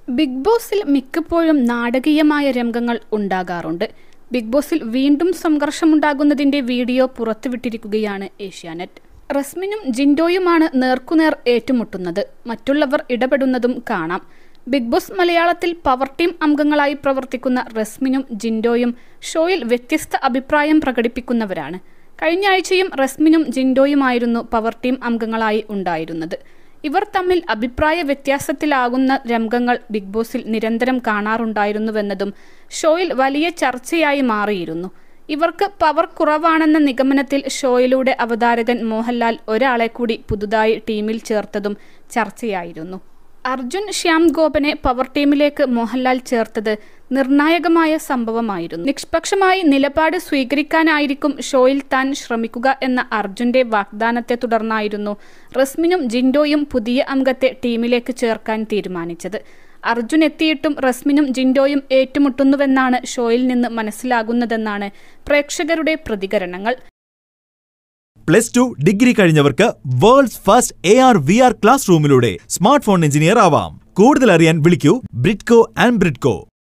big ബോസിൽ മിക്കപ്പോഴും നാടകീയമായ രംഗങ്ങൾ ഉണ്ടാകാറുണ്ട് ബിഗ് ബോസിൽ വീണ്ടും സംഘർഷമുണ്ടാകുന്നതിന്റെ വീഡിയോ പുറത്തുവിട്ടിരിക്കുകയാണ് ഏഷ്യാനെറ്റ് റസ്മിനും ജിൻഡോയുമാണ് നേർക്കുനേർ ഏറ്റുമുട്ടുന്നത് മറ്റുള്ളവർ ഇടപെടുന്നതും കാണാം ബിഗ് ബോസ് മലയാളത്തിൽ പവർ ടീം അംഗങ്ങളായി പ്രവർത്തിക്കുന്ന റസ്മിനും ജിൻഡോയും ഷോയിൽ വ്യത്യസ്ത അഭിപ്രായം പ്രകടിപ്പിക്കുന്നവരാണ് കഴിഞ്ഞ ആഴ്ചയും റസ്മിനും ജിൻഡോയുമായിരുന്നു പവർ ടീം അംഗങ്ങളായി ഉണ്ടായിരുന്നത് ഇവർ തമ്മിൽ അഭിപ്രായ വ്യത്യാസത്തിലാകുന്ന രംഗങ്ങൾ ബിഗ് ബോസിൽ നിരന്തരം കാണാറുണ്ടായിരുന്നുവെന്നതും ഷോയിൽ വലിയ ചർച്ചയായി മാറിയിരുന്നു ഇവർക്ക് പവർ കുറവാണെന്ന നിഗമനത്തിൽ ഷോയിലൂടെ അവതാരകൻ മോഹൻലാൽ ഒരാളെ കൂടി പുതുതായി ടീമിൽ ചേർത്തതും ചർച്ചയായിരുന്നു അർജുൻ ശ്യാം ഗോപനെ പവർ ടീമിലേക്ക് മോഹൻലാൽ ചേർത്തത് നിർണായകമായ സംഭവമായിരുന്നു നിഷ്പക്ഷമായി നിലപാട് സ്വീകരിക്കാനായിരിക്കും ഷോയിൽ താൻ ശ്രമിക്കുക എന്ന അർജുന്റെ വാഗ്ദാനത്തെ തുടർന്നായിരുന്നു റസ്മിനും ജിൻഡോയും പുതിയ അംഗത്തെ ടീമിലേക്ക് ചേർക്കാൻ തീരുമാനിച്ചത് അർജുൻ എത്തിയിട്ടും റസ്മിനും ജിൻഡോയും ഏറ്റുമുട്ടുന്നുവെന്നാണ് ഷോയിൽ നിന്ന് മനസ്സിലാകുന്നതെന്നാണ് പ്രേക്ഷകരുടെ പ്രതികരണങ്ങൾ പ്ലസ് ടു ഡിഗ്രി കഴിഞ്ഞവർക്ക് world's first A R V R class റൂമിലൂടെ സ്മാർട്ട് ഫോൺ എഞ്ചിനീയർ ആവാം കൂടുതൽ അറിയാൻ വിളിക്കൂ ബ്രിഡ്കോ ആൻഡ് ബ്രിഡ്കോ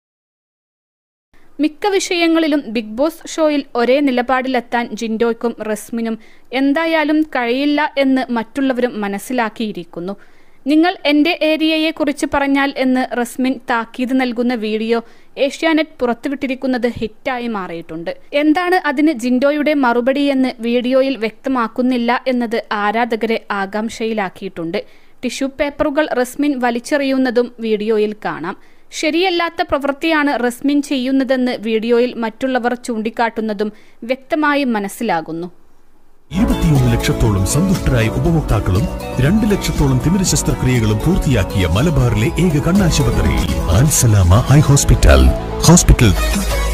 മിക്ക വിഷയങ്ങളിലും ബിഗ് ബോസ് ഷോയിൽ ഒരേ നിലപാടിലെത്താൻ ജിൻഡോയ്ക്കും റസ്മിനും എന്തായാലും കഴിയില്ല എന്ന് മറ്റുള്ളവരും മനസ്സിലാക്കിയിരിക്കുന്നു നിങ്ങൾ എൻ്റെ ഏരിയയെ കുറിച്ച് പറഞ്ഞാൽ എന്ന് റസ്മിൻ താക്കീത് നൽകുന്ന വീഡിയോ ഏഷ്യാനെറ്റ് പുറത്തുവിട്ടിരിക്കുന്നത് ഹിറ്റായി മാറിയിട്ടുണ്ട് എന്താണ് അതിന് ജിൻഡോയുടെ മറുപടി എന്ന് വീഡിയോയിൽ വ്യക്തമാക്കുന്നില്ല എന്നത് ആരാധകരെ ആകാംക്ഷയിലാക്കിയിട്ടുണ്ട് ടിഷ്യൂ പേപ്പറുകൾ റസ്മിൻ വലിച്ചെറിയുന്നതും വീഡിയോയിൽ കാണാം ശരിയല്ലാത്ത പ്രവൃത്തിയാണ് റസ്മിൻ ചെയ്യുന്നതെന്ന് വീഡിയോയിൽ മറ്റുള്ളവർ ചൂണ്ടിക്കാട്ടുന്നതും വ്യക്തമായി മനസ്സിലാകുന്നു ഇരുപത്തിയൊന്ന് ലക്ഷത്തോളം സന്തുഷ്ടരായ ഉപഭോക്താക്കളും രണ്ട് ലക്ഷത്തോളം തിമിര ശസ്ത്രക്രിയകളും പൂർത്തിയാക്കിയ മലബാറിലെ ഏക കണ്ണാശുപത്രി ആൻസലാമ ഐ ഹോസ്പിറ്റൽ ഹോസ്പിറ്റൽ